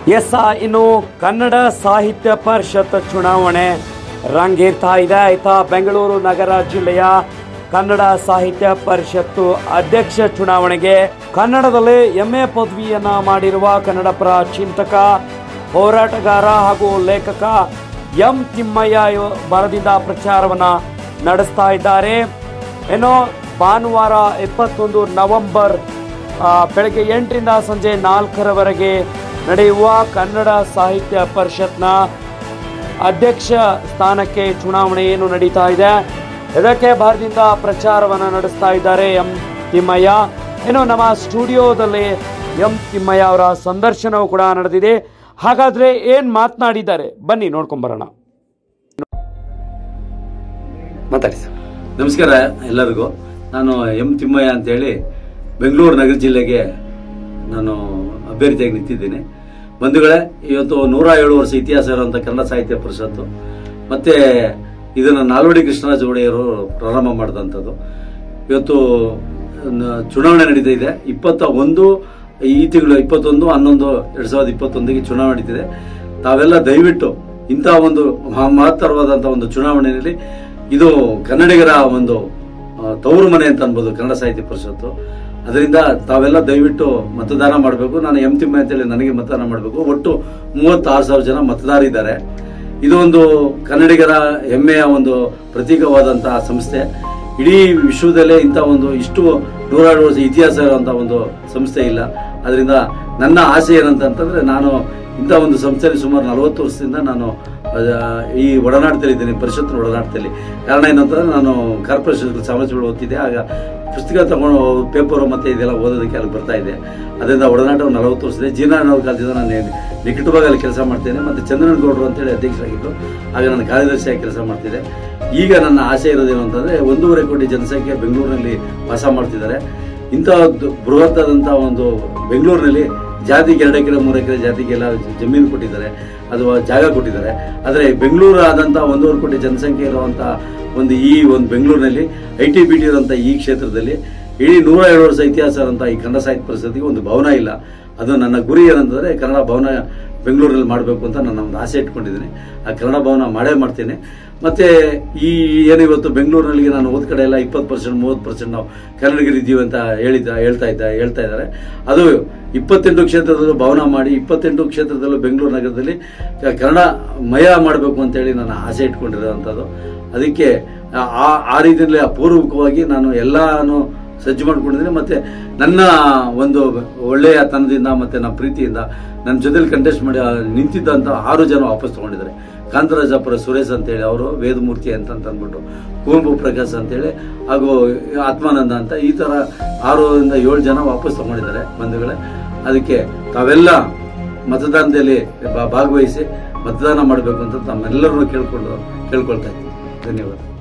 S ಇನ್ನು ಕನ್ನಡ ಸಾಹಿತ್ಯ ಪರಿಷತ್ ಚುನಾವಣೆ ರಂಗೇರ್ತಾ ಇದೆ ಆಯ್ತಾ ಬೆಂಗಳೂರು ನಗರ ಜಿಲ್ಲೆಯ ಕನ್ನಡ ಸಾಹಿತ್ಯ ಪರಿಷತ್ತು ಅಧ್ಯಕ್ಷ ಚುನಾವಣೆಗೆ ಕನ್ನಡದಲ್ಲಿ ಎಂ ಎ ಪದವಿಯನ್ನ ಮಾಡಿರುವ ಕನ್ನಡಪರ ಚಿಂತಕ ಹೋರಾಟಗಾರ ಹಾಗೂ ಲೇಖಕ ಎಂ ತಿಮ್ಮಯ್ಯ ಇವ- ಬರದಿಂದ ಪ್ರಚಾರವನ್ನ ನಡೆಸ್ತಾ ಇದ್ದಾರೆ ಏನೋ ಭಾನುವಾರ ಇಪ್ಪತ್ತೊಂದು ನವೆಂಬರ್ ಆ, ಬೆಳಗ್ಗೆ ಎಂಟರಿಂದ ಸಂಜೆ ನಾಲ್ಕರವರೆಗೆ ನಡೆಯುವ ಕನ್ನಡ ಸಾಹಿತ್ಯ ಪರಿಷತ್ನ ಅಧ್ಯಕ್ಷ ಸ್ಥಾನಕ್ಕೆ ಚುನಾವಣೆ ಏನು ನಡೀತಾ ಇದೆ ಇದಕ್ಕೆ ಭರದಿಂದ ಪ್ರಚಾರವನ್ನು ನಡೆಸ್ತಾ ಇದ್ದಾರೆ ಎಂ ತಿಮ್ಮಯ್ಯ ಏನು ನಮ್ಮ ಸ್ಟುಡಿಯೋದಲ್ಲಿ ಎಂ ತಿಮ್ಮಯ್ಯ ಅವರ ಸಂದರ್ಶನವೂ ಕೂಡ ನಡೆದಿದೆ ಹಾಗಾದ್ರೆ ಏನ್ ಮಾತನಾಡಿದ್ದಾರೆ ಬನ್ನಿ ನೋಡ್ಕೊಂಬರೋಣ ಮಾತಾಡಿ ಸರ್ ನಮಸ್ಕಾರ ಎಲ್ಲರಿಗೂ ನಾನು ಎಂ ತಿಮ್ಮಯ್ಯ ಅಂತೇಳಿ ಬೆಂಗಳೂರು ನಗರ ಜಿಲ್ಲೆಗೆ ನಾನು ಅಭ್ಯರ್ಥಿಯಾಗಿ ನಿಂತಿದ್ದೀನಿ ಬಂಧುಗಳೇ ಇವತ್ತು ನೂರ ಏಳು ವರ್ಷ ಇತಿಹಾಸ ಇರುವಂಥ ಕನ್ನಡ ಸಾಹಿತ್ಯ ಪರಿಷತ್ತು ಮತ್ತೆ ಇದನ್ನು ನಾಲ್ವಡಿ ಕೃಷ್ಣರಾಜ ಒಡೆಯರು ಪ್ರಾರಂಭ ಮಾಡಿದಂಥದ್ದು ಇವತ್ತು ನ- ಚುನಾವಣೆ ನಡೀತಾ ಇದೆ ಇಪ್ಪತ್ತ ಒಂದು ಈ ತಿಂಗಳು ಇಪ್ಪತ್ತೊಂದು ಹನ್ನೊಂದು ಎರಡ್ ಸಾವಿರದ ಇಪ್ಪತ್ತೊಂದಿಗೆ ಚುನಾವಣೆ ನಡೀತಿದೆ ತಾವೆಲ್ಲ ದಯವಿಟ್ಟು ಇಂತಹ ಒಂದು ಮಹಾ- ಮಹತ್ತರವಾದಂಥ ಒಂದು ಚುನಾವಣೆಯಲ್ಲಿ ಇದು ಕನ್ನಡಿಗರ ಒಂದು ಆ, ತವರು ಮನೆ ಅಂತ ಅನ್ಬೋದು ಕನ್ನಡ ಸಾಹಿತ್ಯ ಪರಿಷತ್ತು ಅದರಿಂದ ತಾವೆಲ್ಲ ದಯವಿಟ್ಟು ಮತದಾನ ಮಾಡಬೇಕು ನಾನು ಎಂ ತಿಮ್ಮ ಅಂತೇಳಿ ನನಗೆ ಮತದಾನ ಮಾಡಬೇಕು ಒಟ್ಟು ಮೂವತ್ತಾರು ಸಾವಿರ ಜನ ಮತದಾರಿದ್ದಾರೆ ಇದು ಒಂದು ಕನ್ನಡಿಗರ ಹೆಮ್ಮೆಯ ಒಂದು ಪ್ರತೀಕವಾದಂತಹ ಸಂಸ್ಥೆ ಇಡೀ ವಿಶ್ವದಲ್ಲೇ ಇಂಥ ಒಂದು ಇಷ್ಟು ನೂರಾರು ವರ್ಷ ಇತಿಹಾಸ ಇರುವಂತಹ ಒಂದು ಸಂಸ್ಥೆ ಇಲ್ಲ ಅದರಿಂದ ನನ್ನ ಆಸೆ ಏನಂತಂತಂದ್ರೆ ನಾನು ಇಂಥ ಒಂದು ಸಂಸ್ಥೆಯಲ್ಲಿ ಸುಮಾರು ನಲವತ್ತು ವರ್ಷದಿಂದ ನಾನು ಆ, ಈ ಒಡನಾಟದಲ್ಲಿ ಇದ್ದೇನೆ ಪರಿಷತ್ತಿನ ಒಡನಾಟದಲ್ಲಿ ಕಾರಣ ಏನಂತಂದ್ರೆ ನಾನು ಕಾರ್ಪೊರೇಷನ್ ಸಮಾಜಗಳು ಓದ್ತಿದ್ದೆ ಆಗ ಪುಸ್ತಕ ತಗೊಂಡು ಪೇಪರ್ ಮತ್ತೆ ಇದೆಲ್ಲ ಓದೋದಕ್ಕೆ ಅಲ್ಲಿ ಬರ್ತಾ ಇದೆ ಅದರಿಂದ ಒಡನಾಟ ಒಂದು ನಲವತ್ತು ವರ್ಷದ ಜೀವನ ಕಾಲದಿಂದ ನಾನು ನಿಕಟವಾಗಿ ಅಲ್ಲಿ ಕೆಲಸ ಮಾಡ್ತೇನೆ ಮತ್ತೆ ಚಂದ್ರನಗೌಡರು ಅಂತೇಳಿ ಅಧ್ಯಕ್ಷರಾಗಿದ್ದು ಆಗ ನಾನು ಕಾರ್ಯದರ್ಶಿಯಾಗಿ ಕೆಲಸ ಮಾಡ್ತಿದ್ದೆ ಈಗ ನನ್ನ ಆಸೆ ಇರೋದೇನು ಅಂತಂದ್ರೆ ಒಂದೂವರೆ ಕೋಟಿ ಜನಸಂಖ್ಯೆ ಬೆಂಗಳೂರಿನಲ್ಲಿ ವಾಸ ಮಾಡ್ತಿದ್ದಾರೆ ಇಂಥ ಒಂದು ಬೃಹತ್ತಾದಂಥ ಒಂದು ಬೆಂಗಳೂರಿನಲ್ಲಿ ಜಾತಿಗೆ ಎರಡು ಎಕರೆ ಮೂರು ಎಕರೆ ಜಾತಿಗೆಲ್ಲ ಜಮೀನು ಕೊಟ್ಟಿದ್ದಾರೆ ಅದು ಜಾಗ ಕೊಟ್ಟಿದ್ದಾರೆ ಆದರೆ ಬೆಂಗಳೂರು ಆದಂಥ ಒಂದೂವರೆ ಕೋಟಿ ಜನಸಂಖ್ಯೆ ಇರುವಂಥ ಒಂದು ಈ ಒಂದು ಬೆಂಗಳೂರಿನಲ್ಲಿ ಐ ಟಿ ಬಿ ಟಿ ಇರುವಂಥ ಈ ಕ್ಷೇತ್ರದಲ್ಲಿ ಇಡೀ ನೂರ ಏಳು ವರ್ಷ ಇತಿಹಾಸ ಇರುವಂಥ ಈ ಕನ್ನಡ ಸಾಹಿತ್ಯ ಪರಿಷತ್ತಿಗೆ ಒಂದು ಭವನ ಇಲ್ಲ ಅದು ನನ್ನ ಗುರಿ ಏನಂತಂದ್ರೆ ಕನ್ನಡ ಭವನ ಬೆಂಗಳೂರಲ್ಲಿ ಮಾಡಬೇಕು ಅಂತ ನಾನು ಒಂದು ಆಸೆ ಇಟ್ಕೊಂಡಿದ್ದೀನಿ ಆ ಕನ್ನಡ ಭವನ ಮಾಡೇ ಮಾಡ್ತೇನೆ ಮತ್ತೆ ಈ ಏನು ಇವತ್ತು ಬೆಂಗಳೂರಿನಲ್ಲಿ ನಾನು ಓದ್ ಕಡೆ ಎಲ್ಲ ಇಪ್ಪತ್ತು ಪರ್ಸೆಂಟ್ ಮೂವತ್ತು ಪರ್ಸೆಂಟ್ ನಾವು ಕನ್ನಡಿಗರಿದ್ದೀವಿ ಅಂತ ಹೇಳಿದ ಹೇಳ್ತಾ ಇದ್ದ ಹೇಳ್ತಾ ಇದ್ದಾರೆ ಅದು ಇಪ್ಪತ್ತೆಂಟು ಕ್ಷೇತ್ರದಲ್ಲೂ ಭವನ ಮಾಡಿ ಇಪ್ಪತ್ತೆಂಟು ಕ್ಷೇತ್ರದಲ್ಲೂ ಬೆಂಗಳೂರು ನಗರದಲ್ಲಿ ಕ- ಕನ್ನಡ ಮಯ ಮಾಡಬೇಕು ಅಂತೇಳಿ ನಾನು ಆಸೆ ಇಟ್ಕೊಂಡಿರೋವಂಥದ್ದು ಅದಕ್ಕೆ ಆ- ಆ ಆ ರೀತಿಯಲ್ಲಿ ಅಪೂರ್ವಕವಾಗಿ ನಾನು ಎಲ್ಲಾನು ಸಜ್ಜು ಮಾಡ್ಕೊಂಡಿದ್ದೀನಿ ಮತ್ತೆ ನನ್ನ ಒಂದು ಒಳ್ಳೆಯ ತನದಿಂದ ಮತ್ತೆ ನನ್ನ ಪ್ರೀತಿಯಿಂದ ನನ್ನ ಜೊತೆಲಿ ಕಂಟೆಸ್ಟ್ ಮಾಡಿ ಆ ನಿಂತಿದ್ದಂತ ಆರು ಜನ ವಾಪಸ್ ತಗೊಂಡಿದ್ದಾರೆ ಕಾಂತರಾಜಪುರ ಸುರೇಶ್ ಅಂತೇಳಿ ಅವರು ವೇದಮೂರ್ತಿ ಅಂತ ಅಂತ ಅಂದ್ಬಿಟ್ಟು ಕುವೆಂಪು ಪ್ರಕಾಶ್ ಅಂತೇಳಿ ಹಾಗೂ ಆತ್ಮಾನಂದ ಅಂತ ಈ ತರ ಆರರಿಂದ ಏಳು ಜನ ವಾಪಸ್ ತಗೊಂಡಿದ್ದಾರೆ ಬಂಧುಗಳೇ ಅದಕ್ಕೆ ತಾವೆಲ್ಲ ಮತದಾನದಲ್ಲಿ ಭಾ- ಭಾಗವಹಿಸಿ ಮತದಾನ ಮಾಡಬೇಕು ಅಂತ ತಮ್ಮೆಲ್ಲರನ್ನು ಕೇಳ್ಕೊಂಡು ಕೇಳ್ಕೊಳ್ತಾ ಇದ್ದೀನಿ ಧನ್ಯವಾದ